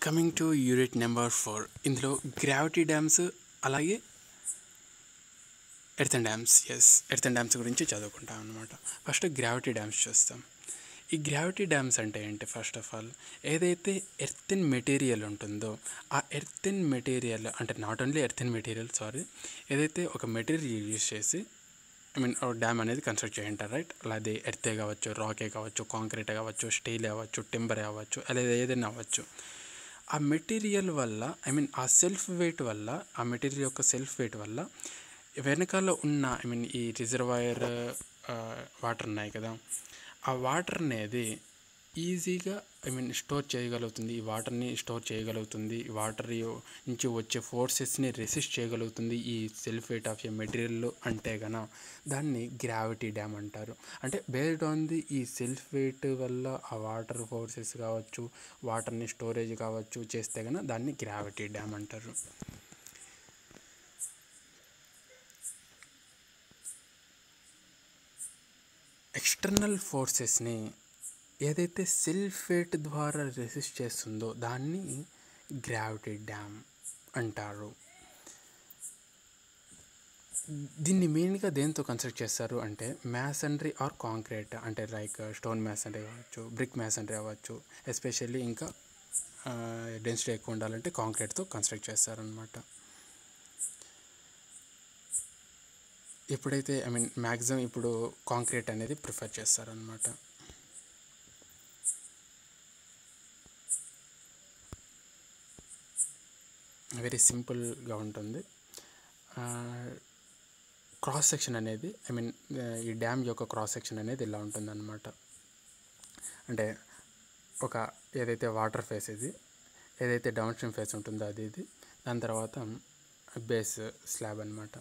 coming to unit number four ఇందులో gravity dams అలాగే earthen dams yes earthen dams గురించి చదువుకుంటాం అనమాట ఫస్ట్ గ్రావిటీ డ్యామ్స్ చూస్తాం ఈ గ్రావిటీ డ్యామ్స్ అంటే ఏంటి ఫస్ట్ ఆఫ్ ఆల్ ఏదైతే ఎర్తన్ మెటీరియల్ ఉంటుందో ఆ ఎర్తన్ మెటీరియల్ అంటే not only earthen material sorry ఏదైతే ఒక మెటీరియల్ యూజ్ చేసి ఐ మీన్ డ్యామ్ అనేది కన్స్ట్రక్ట్ చేయంటారు రైట్ అలాగే ఎర్తే కావచ్చు రాకే కావచ్చు కాంక్రీట్ కావచ్చు స్టీల్ అవ్వచ్చు టింబర్ అవ్వచ్చు అలాగే ఏదైనా అవ్వచ్చు ఆ మెటీరియల్ వల్ల ఐ మీన్ ఆ సెల్ఫ్ వెయిట్ వల్ల ఆ మెటీరియల్ యొక్క సెల్ఫ్ వెయిట్ వల్ల వెనకాల ఉన్న ఐ మీన్ ఈ రిజర్వాయర్ వాటర్ ఉన్నాయి కదా ఆ వాటర్ అనేది ఈజీగా ఐ మీన్ స్టోర్ చేయగలుగుతుంది ఈ వాటర్ని స్టోర్ చేయగలుగుతుంది ఈ వాటర్ నుంచి వచ్చే ఫోర్సెస్ని రెసిస్ట్ చేయగలుగుతుంది ఈ self weight of a material అంటే గన దాన్ని గ్రావిటీ డ్యామ్ అంటారు అంటే బేస్డ్ ఆన్ ది ఈ సెల్ఫ్ వెయిట్ వల్ల ఆ వాటర్ ఫోర్సెస్ కావచ్చు వాటర్ని స్టోరేజ్ కావచ్చు చేస్తే గన దాన్ని గ్రావిటీ డ్యామ్ అంటారు ఎక్స్టర్నల్ ఫోర్సెస్ని ఏదైతే సెల్ఫ్ వెయిట్ ద్వారా రెసిస్ట్ చేస్తుందో దాన్ని గ్రావిటీ డ్యామ్ అంటారు దీన్ని మెయిన్గా దేంతో కన్స్ట్రక్ట్ చేస్తారు అంటే మ్యాసనరీ ఆర్ కాంక్రీట్ అంటే లైక్ స్టోన్ మ్యాసనరీ కావచ్చు బ్రిక్ మ్యాసనరీ అవ్వచ్చు ఎస్పెషల్లీ ఇంకా డెన్సిటీ ఎక్కువ ఉండాలంటే కాంక్రీట్తో కన్స్ట్రక్ట్ చేస్తారనమాట ఎప్పుడైతే ఐ మీన్ మ్యాక్సిమం ఇప్పుడు కాంక్రీట్ అనేది ప్రిఫర్ చేస్తారనమాట వెరీ సింపుల్గా ఉంటుంది క్రాస్ సెక్షన్ అనేది ఐ మీన్ ఈ డ్యామ్ యొక్క క్రాస్ సెక్షన్ అనేది ఇలా ఉంటుందన్నమాట అంటే ఒక ఏదైతే వాటర్ ఫేస్ ఇది ఏదైతే డౌన్ స్ట్రీమ్ ఫేస్ ఉంటుందో అది ఇది దాని తర్వాత బేస్ స్లాబ్ అనమాట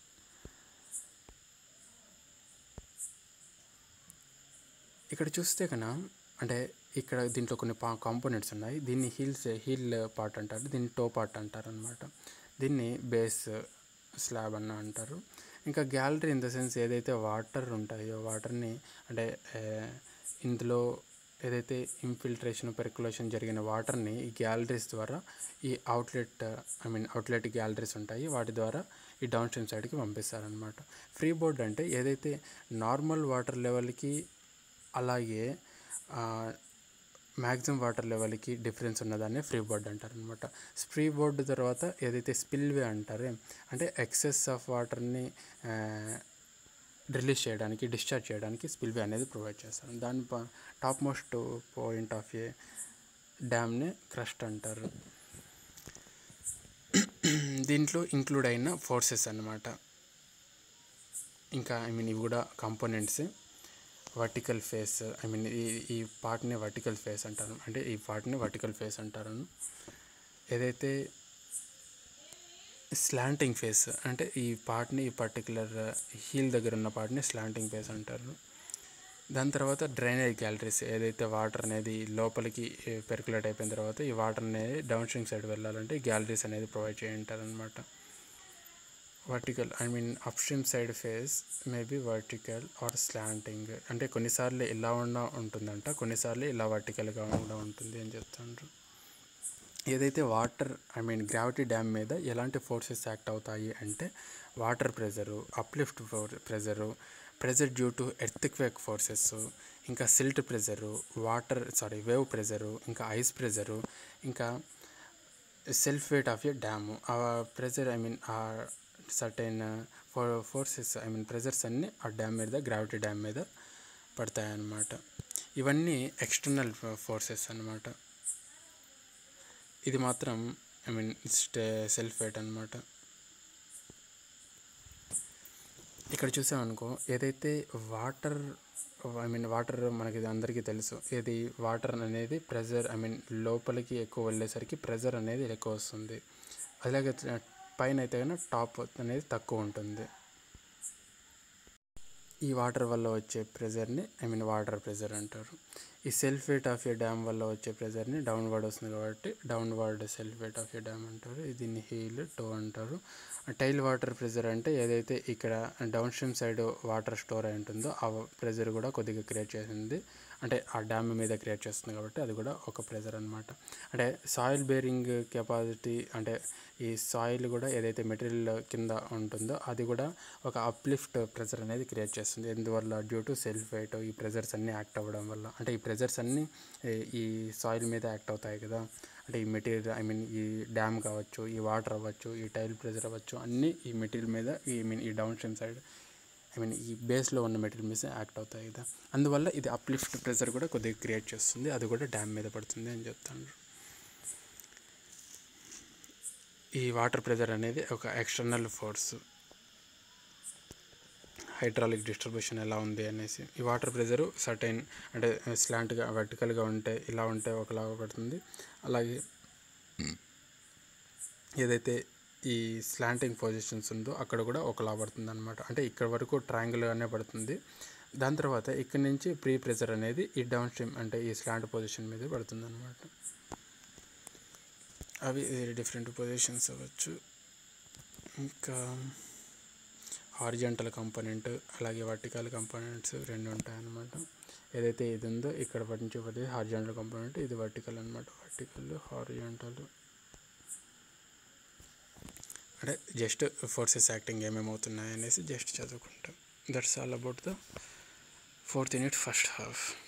ఇక్కడ చూస్తే కన్నా అంటే ఇక్కడ దీంట్లో కొన్ని పా కాంపోనెంట్స్ ఉన్నాయి దీన్ని హీల్స్ హీల్ పార్ట్ అంటారు దీన్ని టో పార్ట్ అంటారు అనమాట దీన్ని బేస్ స్లాబ్ అన్న అంటారు ఇంకా గ్యాలరీ ఇన్ ద సెన్స్ ఏదైతే వాటర్ ఉంటాయో వాటర్ని అంటే ఇందులో ఏదైతే ఇన్ఫిల్ట్రేషన్ పెర్కులేషన్ జరిగిన వాటర్ని ఈ గ్యాలరీస్ ద్వారా ఈ outlet I mean outlet galleries ఉంటాయి వాటి ద్వారా ఈ డౌన్ స్ట్రీమ్ సైడ్కి పంపిస్తారనమాట ఫ్రీ బోర్డ్ అంటే ఏదైతే నార్మల్ వాటర్ లెవెల్కి అలాగే మ్యాక్సిమం వాటర్ లెవెల్కి డిఫరెన్స్ ఉన్నదాన్ని ఫ్రీ బోర్డ్ అంటారు అనమాట ఫ్రీ బోర్డ్ తర్వాత ఏదైతే స్పిల్వే అంటారే అంటే ఎక్సెస్ ఆఫ్ వాటర్ని రిలీజ్ చేయడానికి డిశ్చార్జ్ చేయడానికి స్పిల్వే అనేది ప్రొవైడ్ చేస్తారు దాని top most point of a డ్యామ్ని క్రస్ట్ అంటారు దీంట్లో ఇంక్లూడ్ అయిన ఫోర్సెస్ అన్నమాట ఇంకా ఐ మీన్ ఇవి కూడా components vertical face I mean ఈ ఈ పార్ట్ని వర్టికల్ ఫేస్ అంటారు అంటే ఈ పార్ట్ని వర్టికల్ ఫేస్ అంటారు ఏదైతే స్లాంటింగ్ ఫేస్ అంటే ఈ పార్ట్ని ఈ పర్టికులర్ హీల్ దగ్గర ఉన్న పార్ట్ని స్లాంటింగ్ ఫేస్ అంటారు దాని తర్వాత డ్రైనేజ్ గ్యాలరీస్ ఏదైతే వాటర్ అనేది లోపలికి పెర్కులేట్ అయిపోయిన తర్వాత ఈ వాటర్ అనేది డౌన్ స్ట్రీమ్ సైడ్ వెళ్ళాలంటే గ్యాలరీస్ అనేది ప్రొవైడ్ చేయంటారు అనమాట vertical I mean up stream side face maybe vertical or slanting అంటే కొన్నిసార్లు ఇలా ఉన్న ఉంటుందంట కొన్నిసార్లు ఇలా వర్టికల్గా కూడా ఉంటుంది అని చెప్తాండ్రు ఏదైతే water I mean gravity dam మీద ఎలాంటి ఫోర్సెస్ యాక్ట్ అవుతాయి అంటే water pressure uplift for pressure pressure due to earthquake forces ఇంకా silt pressure water sorry wave pressure ఇంకా ఐస్ ప్రెజరు ఇంకా self weight of a dam ఆ ప్రెజర్ ఐ మీన్ ఆ certain for forces I mean pressures అన్నీ ఆ dam మీద gravity dam మీద పడతాయన్నమాట ఇవన్నీ ఎక్స్టర్నల్ ఫోర్సెస్ అన్నమాట ఇది మాత్రం I mean stay self weight అనమాట ఇక్కడ చూసామనుకో ఏదైతే వాటర్ ఐ మీన్ వాటర్ మనకి అందరికీ తెలుసు ఏది వాటర్ అనేది ప్రెజర్ ఐ మీన్ లోపలికి ఎక్కువ వెళ్ళేసరికి ప్రెజర్ అనేది ఎక్కువ వస్తుంది అలాగే పైన అయితే కన్నా టాప్ అనేది తక్కువ ఉంటుంది ఈ వాటర్ వల్ల వచ్చే ప్రెజర్ని ఐ మీన్ వాటర్ ప్రెజర్ అంటారు ఈ self weight of a dam వల్ల వచ్చే ప్రెజర్ని డౌన్వర్డ్ వస్తుంది కాబట్టి downward self weight of a dam అంటారు దీన్ని హీల్ టో అంటారు టైల్ వాటర్ ప్రెజర్ అంటే ఏదైతే ఇక్కడ down stream side water store అయి ఉంటుందో ఆ ప్రెజర్ కూడా కొద్దిగా క్రియేట్ చేసింది అంటే ఆ డ్యామ్ మీద క్రియేట్ చేస్తుంది కాబట్టి అది కూడా ఒక ప్రెజర్ అనమాట అంటే సాయిల్ బేరింగ్ కెపాసిటీ అంటే ఈ సాయిల్ కూడా ఏదైతే మెటీరియల్ కింద ఉంటుందో అది కూడా ఒక అప్లిఫ్ట్ ప్రెజర్ అనేది క్రియేట్ చేస్తుంది ఎందువల్ల డ్యూ టు సెల్ఫ్ వెయిట్ ఈ ప్రెజర్స్ అన్నీ యాక్ట్ అవ్వడం వల్ల అంటే ఈ ప్రెజర్స్ అన్నీ ఈ- ఈ సాయిల్ మీద యాక్ట్ అవుతాయి కదా అంటే ఈ మెటీరియల్ ఐ మీన్ ఈ డ్యామ్ కావచ్చు ఈ వాటర్ అవ్వచ్చు ఈ టైల్ ప్రెజర్ అవ్వచ్చు అన్నీ ఈ మెటీరియల్ మీద ఈ మీన్ ఈ down stream side I mean ఈ బేస్లో ఉన్న మెటీరియల్ మీద యాక్ట్ అవుతాయి కదా అందువల్ల ఇది అప్లిఫ్ట్ ప్రెజర్ కూడా కొద్దిగా క్రియేట్ చేస్తుంది అది కూడా డ్యామ్ మీద పడుతుంది అని చెప్తాను ఈ వాటర్ ప్రెజర్ అనేది ఒక ఎక్స్టర్నల్ ఫోర్స్ హైడ్రాలిక్ డిస్ట్రిబ్యూషన్ ఎలా ఉంది అనేసి ఈ వాటర్ ప్రెజరు సర్టైన్ అంటే స్లాంట్గా వర్టికల్గా ఉంటే ఇలా ఉంటే ఒకలాగా పడుతుంది అలాగే ఏదైతే ఈ స్లాంటింగ్ పొజిషన్స్ ఉందో అక్కడ కూడా ఒకలా పడుతుంది అనమాట అంటే ఇక్కడ వరకు ట్రయాంగిల్గానే పడుతుంది దాని తర్వాత ఇక్కడ నుంచి ప్రీ ప్రెజర్ అనేది ఈ డౌన్ స్ట్రీమ్ అంటే ఈ స్లాంట్ పొజిషన్ మీద పడుతుంది అనమాట అవి డిఫరెంట్ పొజిషన్స్ అవ్వచ్చు ఇంకా హారిజంటల్ కంపోనెంట్ అలాగే వర్టికల్ కంపోనెంట్స్ రెండు ఉంటాయన్నమాట ఏదైతే ఇది ఉందో ఇక్కడ నుంచి పడేది హారిజంటల్ కంపోనెంట్ ఇది వర్టికల్ అనమాట వర్టికల్ హారిజంటల్ అంటే జస్ట్ ఫోర్సెస్ యాక్టింగ్ ఏమేమి అవుతున్నాయి అనేసి జస్ట్ చదువుకుంటాం that's all about the fourth unit first half